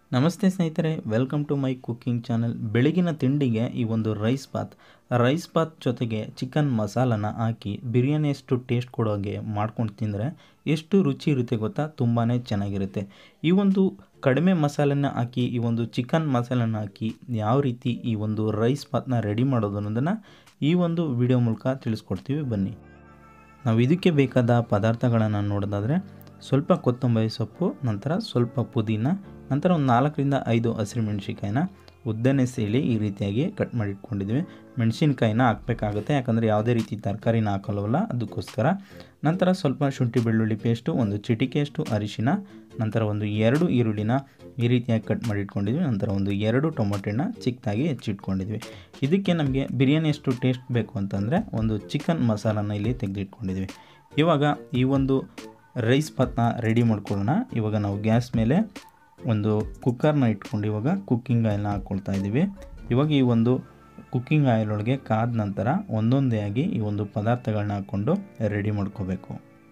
ನಮಸ್ತೆ ಸ್ನೇಹಿತರೆ welcome to my cooking channel ಬೆಳಗಿನ ತಿಂಡಿಗೆ ಈ ಒಂದು ರೈಸ್ ಬಾತ್ ರೈಸ್ ಬಾತ್ ಜೊತೆಗೆ ಚಿಕನ್ ಮಸಾಲನ ಹಾಕಿ ಬಿರಿಯಾನಿಯಷ್ಟು ಟೇಸ್ಟ್ ಕೊಡೋಗೆ ಮಾಡ್ಕೊಂಡು ತಿಂದರೆ ಎಷ್ಟು ರುಚಿ ಇರುತ್ತೆ ಗೊತ್ತಾ ತುಂಬಾ ಚೆನ್ನಾಗಿರುತ್ತೆ ಈ ಒಂದು ಕಡಿಮೆ ಮಸಾಲೆನ ಹಾಕಿ ಈ ಒಂದು ಚಿಕನ್ ಮಸಾಲನ ಹಾಕಿ ಯಾವ ರೀತಿ ಈ ಒಂದು ರೈಸ್ ಬಾತ್ನ ರೆಡಿ ಮಾಡೋದು ಅನ್ನೋದನ್ನು ಈ ಒಂದು ವಿಡಿಯೋ ಮೂಲಕ ತಿಳಿಸ್ಕೊಡ್ತೀವಿ ಬನ್ನಿ ನಾವು ಇದಕ್ಕೆ ಬೇಕಾದ ಪದಾರ್ಥಗಳನ್ನು ನೋಡೋದಾದರೆ ಸ್ವಲ್ಪ ಕೊತ್ತಂಬರಿ ಸೊಪ್ಪು ನಂತರ ಸ್ವಲ್ಪ ಪುದೀನ ನಂತರ ಒಂದು ನಾಲ್ಕರಿಂದ ಐದು ಹಸಿರು ಮೆಣಸಿನ್ಕಾಯಿನ ಉದ್ದನೆ ಸೀಳಿ ಈ ರೀತಿಯಾಗಿ ಕಟ್ ಮಾಡಿ ಇಟ್ಕೊಂಡಿದ್ವಿ ಮೆಣಸಿನ್ಕಾಯಿನ ಹಾಕಬೇಕಾಗುತ್ತೆ ಯಾಕಂದರೆ ಯಾವುದೇ ರೀತಿ ತರಕಾರಿನ ಹಾಕಲ್ವಲ್ಲ ಅದಕ್ಕೋಸ್ಕರ ನಂತರ ಸ್ವಲ್ಪ ಶುಂಠಿ ಬೆಳ್ಳುಳ್ಳಿ ಪೇಸ್ಟು ಒಂದು ಚಿಟಿಕೆಯಷ್ಟು ಅರಿಶಿನ ನಂತರ ಒಂದು ಎರಡು ಈರುಳ್ಳಿನ ಈ ರೀತಿಯಾಗಿ ಕಟ್ ಮಾಡಿ ಇಟ್ಕೊಂಡಿದ್ವಿ ನಂತರ ಒಂದು ಎರಡು ಟೊಮೊಟೆನ ಚಿಕ್ಕದಾಗಿ ಹೆಚ್ಚಿಟ್ಕೊಂಡಿದ್ವಿ ಇದಕ್ಕೆ ನಮಗೆ ಬಿರಿಯಾನಿಯಷ್ಟು ಟೇಸ್ಟ್ ಬೇಕು ಅಂತಂದರೆ ಒಂದು ಚಿಕನ್ ಮಸಾಲಾನ ಇಲ್ಲಿ ತೆಗೆದಿಟ್ಕೊಂಡಿದ್ವಿ ಇವಾಗ ಈ ಒಂದು ರೈಸ್ ಬಾತ್ನ ರೆಡಿ ಮಾಡ್ಕೊಳ್ಳೋಣ ಇವಾಗ ನಾವು ಗ್ಯಾಸ್ ಮೇಲೆ ಒಂದು ಕುಕ್ಕರ್ನ ಇಟ್ಕೊಂಡು ಇವಾಗ ಕುಕ್ಕಿಂಗ್ ಆಯಿಲ್ನ ಹಾಕ್ಕೊಳ್ತಾ ಇದ್ದೀವಿ ಇವಾಗ ಈ ಒಂದು ಕುಕ್ಕಿಂಗ್ ಆಯಿಲ್ ಒಳಗೆ ಕಾದ ನಂತರ ಒಂದೊಂದೇ ಆಗಿ ಈ ಒಂದು ಪದಾರ್ಥಗಳನ್ನ ಹಾಕ್ಕೊಂಡು ರೆಡಿ ಮಾಡ್ಕೋಬೇಕು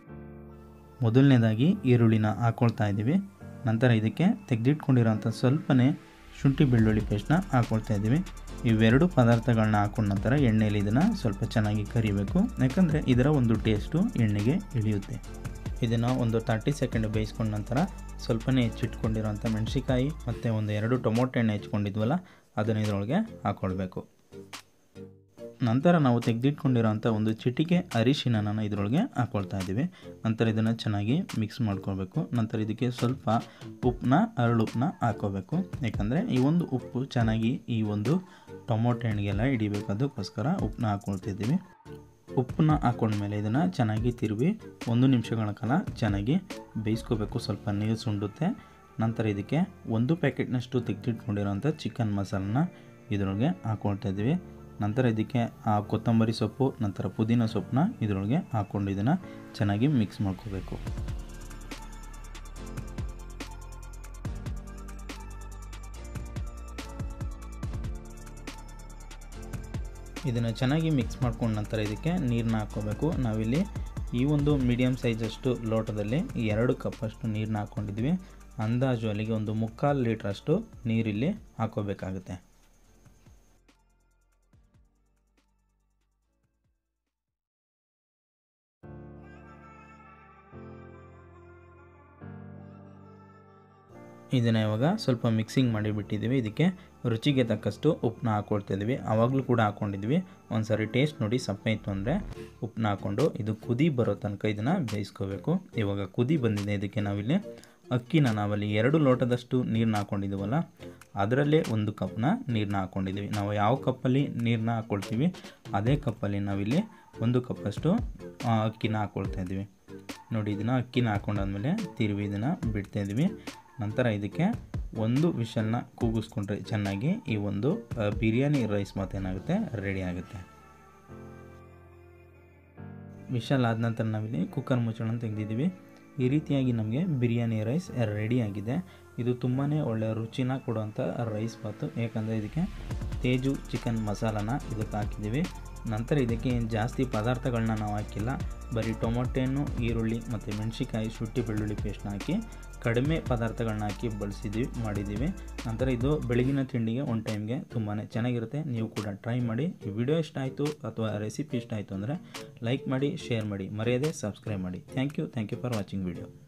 ಮೊದಲನೇದಾಗಿ ಈರುಳ್ಳಿನ ಹಾಕ್ಕೊಳ್ತಾ ಇದ್ದೀವಿ ನಂತರ ಇದಕ್ಕೆ ತೆಗೆದಿಟ್ಕೊಂಡಿರೋಂಥ ಸ್ವಲ್ಪನೇ ಶುಂಠಿ ಬೆಳ್ಳುಳ್ಳಿ ಪೇಸ್ಟ್ನ ಹಾಕ್ಕೊಳ್ತಾ ಇದ್ದೀವಿ ಇವೆರಡು ಪದಾರ್ಥಗಳನ್ನ ಹಾಕೊಂಡ ನಂತರ ಎಣ್ಣೆಯಲ್ಲಿ ಇದನ್ನು ಸ್ವಲ್ಪ ಚೆನ್ನಾಗಿ ಕರಿಬೇಕು ಯಾಕಂದರೆ ಇದರ ಒಂದು ಟೇಸ್ಟು ಎಣ್ಣೆಗೆ ಇಳಿಯುತ್ತೆ ಇದನ್ನು ಒಂದು ತರ್ಟಿ ಸೆಕೆಂಡ್ ಬೇಯಿಸ್ಕೊಂಡ ನಂತರ ಸ್ವಲ್ಪನೇ ಹೆಚ್ಚಿಟ್ಕೊಂಡಿರೋಂಥ ಮೆಣಸಿಕಾಯಿ ಮತ್ತು ಒಂದು ಎರಡು ಟೊಮೊಟೊ ಎಣ್ಣೆ ಹೆಚ್ಕೊಂಡಿದ್ವಲ್ಲ ಅದನ್ನು ಇದರೊಳಗೆ ಹಾಕ್ಕೊಳ್ಬೇಕು ನಂತರ ನಾವು ತೆಗೆದಿಟ್ಕೊಂಡಿರೋಂಥ ಒಂದು ಚಿಟಿಕೆ ಅರಿಶಿನ ಇದರೊಳಗೆ ಹಾಕ್ಕೊಳ್ತಾ ಇದ್ದೀವಿ ನಂತರ ಇದನ್ನು ಚೆನ್ನಾಗಿ ಮಿಕ್ಸ್ ಮಾಡ್ಕೊಳ್ಬೇಕು ನಂತರ ಇದಕ್ಕೆ ಸ್ವಲ್ಪ ಉಪ್ಪನ್ನ ಅರಳುಪ್ಪನ್ನ ಹಾಕ್ಕೋಬೇಕು ಯಾಕಂದರೆ ಈ ಒಂದು ಉಪ್ಪು ಚೆನ್ನಾಗಿ ಈ ಒಂದು ಟೊಮೊಟೊ ಎಣ್ಣೆಗೆಲ್ಲ ಹಿಡಿಬೇಕು ಅದಕ್ಕೋಸ್ಕರ ಉಪ್ಪನ್ನ ಹಾಕ್ಕೊಳ್ತಿದ್ದೀವಿ ಉಪ್ಪನ್ನ ಹಾಕೊಂಡ್ಮೇಲೆ ಇದನ್ನು ಚೆನ್ನಾಗಿ ತಿರುವಿ ಒಂದು ನಿಮಿಷಗಳ ಕಾಲ ಚೆನ್ನಾಗಿ ಬೇಯಿಸ್ಕೋಬೇಕು ಸ್ವಲ್ಪ ನೀರು ಸುಂಡುತ್ತೆ ನಂತರ ಇದಕ್ಕೆ ಒಂದು ಪ್ಯಾಕೆಟ್ನಷ್ಟು ತೆಗೆದಿಟ್ಕೊಂಡಿರೋಂಥ ಚಿಕನ್ ಮಸಾಲನ ಇದರೊಳಗೆ ಹಾಕ್ಕೊಳ್ತಾ ಇದ್ದೀವಿ ನಂತರ ಇದಕ್ಕೆ ಆ ಕೊತ್ತಂಬರಿ ಸೊಪ್ಪು ನಂತರ ಪುದೀನ ಸೊಪ್ಪನ್ನ ಇದರೊಳಗೆ ಹಾಕ್ಕೊಂಡು ಇದನ್ನು ಚೆನ್ನಾಗಿ ಮಿಕ್ಸ್ ಮಾಡ್ಕೋಬೇಕು ಇದನ್ನು ಚೆನ್ನಾಗಿ ಮಿಕ್ಸ್ ಮಾಡ್ಕೊಂಡ ನಂತರ ಇದಕ್ಕೆ ನೀರನ್ನ ಹಾಕ್ಕೋಬೇಕು ನಾವಿಲ್ಲಿ ಈ ಒಂದು ಮೀಡಿಯಮ್ ಸೈಜಷ್ಟು ಲೋಟದಲ್ಲಿ ಎರಡು ಕಪ್ಪಷ್ಟು ನೀರನ್ನ ಹಾಕ್ಕೊಂಡಿದ್ವಿ ಅಂದಾಜು ಅಲ್ಲಿಗೆ ಒಂದು ಮುಕ್ಕಾಲು ಲೀಟ್ರಷ್ಟು ನೀರಿಲ್ಲಿ ಹಾಕೋಬೇಕಾಗುತ್ತೆ ಇದನ್ನು ಇವಾಗ ಸ್ವಲ್ಪ ಮಿಕ್ಸಿಂಗ್ ಮಾಡಿ ಬಿಟ್ಟಿದ್ದೀವಿ ಇದಕ್ಕೆ ರುಚಿಗೆ ತಕ್ಕಷ್ಟು ಉಪ್ಪನ್ನ ಹಾಕ್ಕೊಳ್ತಾ ಇದ್ದೀವಿ ಆವಾಗಲೂ ಕೂಡ ಹಾಕ್ಕೊಂಡಿದ್ವಿ ಒಂದು ಸಾರಿ ಟೇಸ್ಟ್ ನೋಡಿ ಸಪ್ಪೆ ಇತ್ತು ಅಂದರೆ ಉಪ್ಪನ್ನ ಹಾಕ್ಕೊಂಡು ಇದು ಕುದಿ ಬರೋ ತನಕ ಇದನ್ನು ಬೇಯಿಸ್ಕೋಬೇಕು ಇವಾಗ ಕುದಿ ಬಂದಿದೆ ಇದಕ್ಕೆ ನಾವಿಲ್ಲಿ ಅಕ್ಕಿನ ನಾವಲ್ಲಿ ಎರಡು ಲೋಟದಷ್ಟು ನೀರನ್ನ ಹಾಕ್ಕೊಂಡಿದ್ದೀವಲ್ಲ ಅದರಲ್ಲೇ ಒಂದು ಕಪ್ನ ನೀರನ್ನ ಹಾಕ್ಕೊಂಡಿದ್ದೀವಿ ನಾವು ಯಾವ ಕಪ್ಪಲ್ಲಿ ನೀರನ್ನ ಹಾಕ್ಕೊಳ್ತೀವಿ ಅದೇ ಕಪ್ಪಲ್ಲಿ ನಾವಿಲ್ಲಿ ಒಂದು ಕಪ್ಪಷ್ಟು ಅಕ್ಕಿನ ಹಾಕ್ಕೊಳ್ತಾ ಇದ್ದೀವಿ ನೋಡಿ ಇದನ್ನು ಅಕ್ಕಿನ ಹಾಕ್ಕೊಂಡಾದ್ಮೇಲೆ ತಿರುವಿ ಇದನ್ನು ಬಿಡ್ತಾಯಿದ್ವಿ ನಂತರ ಇದಕ್ಕೆ ಒಂದು ವಿಷಲ್ನ ಕೂಗಿಸ್ಕೊಂಡ್ರೆ ಚೆನ್ನಾಗಿ ಈ ಒಂದು ಬಿರಿಯಾನಿ ರೈಸ್ ಮತ್ತೇನಾಗುತ್ತೆ ರೆಡಿ ಆಗುತ್ತೆ ವಿಷಲ್ ಆದ ನಂತರ ನಾವಿಲ್ಲಿ ಕುಕ್ಕರ್ ಮುಚ್ಚಳ ತೆಗೆದಿದ್ದೀವಿ ಈ ರೀತಿಯಾಗಿ ನಮಗೆ ಬಿರಿಯಾನಿ ರೈಸ್ ರೆಡಿ ಆಗಿದೆ ಇದು ತುಂಬಾ ಒಳ್ಳೆಯ ರುಚಿನ ಕೊಡುವಂಥ ರೈಸ್ ಬಾತು ಯಾಕಂದರೆ ಇದಕ್ಕೆ ತೇಜು ಚಿಕನ್ ಮಸಾಲಾನ ಇದಕ್ಕೆ ಹಾಕಿದ್ದೀವಿ ನಂತರ ಇದಕ್ಕೆ ಏನು ಜಾಸ್ತಿ ಪದಾರ್ಥಗಳನ್ನ ನಾವು ಹಾಕಿಲ್ಲ ಬರೀ ಟೊಮೊಟೆನು ಈರುಳ್ಳಿ ಮತ್ತು ಮೆಣಸಿಕಾಯಿ ಶುಂಠಿ ಬೆಳ್ಳುಳ್ಳಿ ಪೇಸ್ಟ್ನ ಹಾಕಿ ಕಡಿಮೆ ಪದಾರ್ಥಗಳನ್ನ ಹಾಕಿ ಬಳಸಿದ್ದೀವಿ ಮಾಡಿದ್ದೀವಿ ನಂತರ ಇದು ಬೆಳಗಿನ ತಿಂಡಿಗೆ ಒನ್ ಟೈಮ್ಗೆ ತುಂಬಾ ಚೆನ್ನಾಗಿರುತ್ತೆ ನೀವು ಕೂಡ ಟ್ರೈ ಮಾಡಿ ಈ ವಿಡಿಯೋ ಇಷ್ಟ ಆಯಿತು ಅಥವಾ ರೆಸಿಪಿ ಇಷ್ಟ ಆಯಿತು ಅಂದರೆ ಲೈಕ್ ಮಾಡಿ ಶೇರ್ ಮಾಡಿ ಮರೆಯದೆ ಸಬ್ಸ್ಕ್ರೈಬ್ ಮಾಡಿ thank you thank you for watching video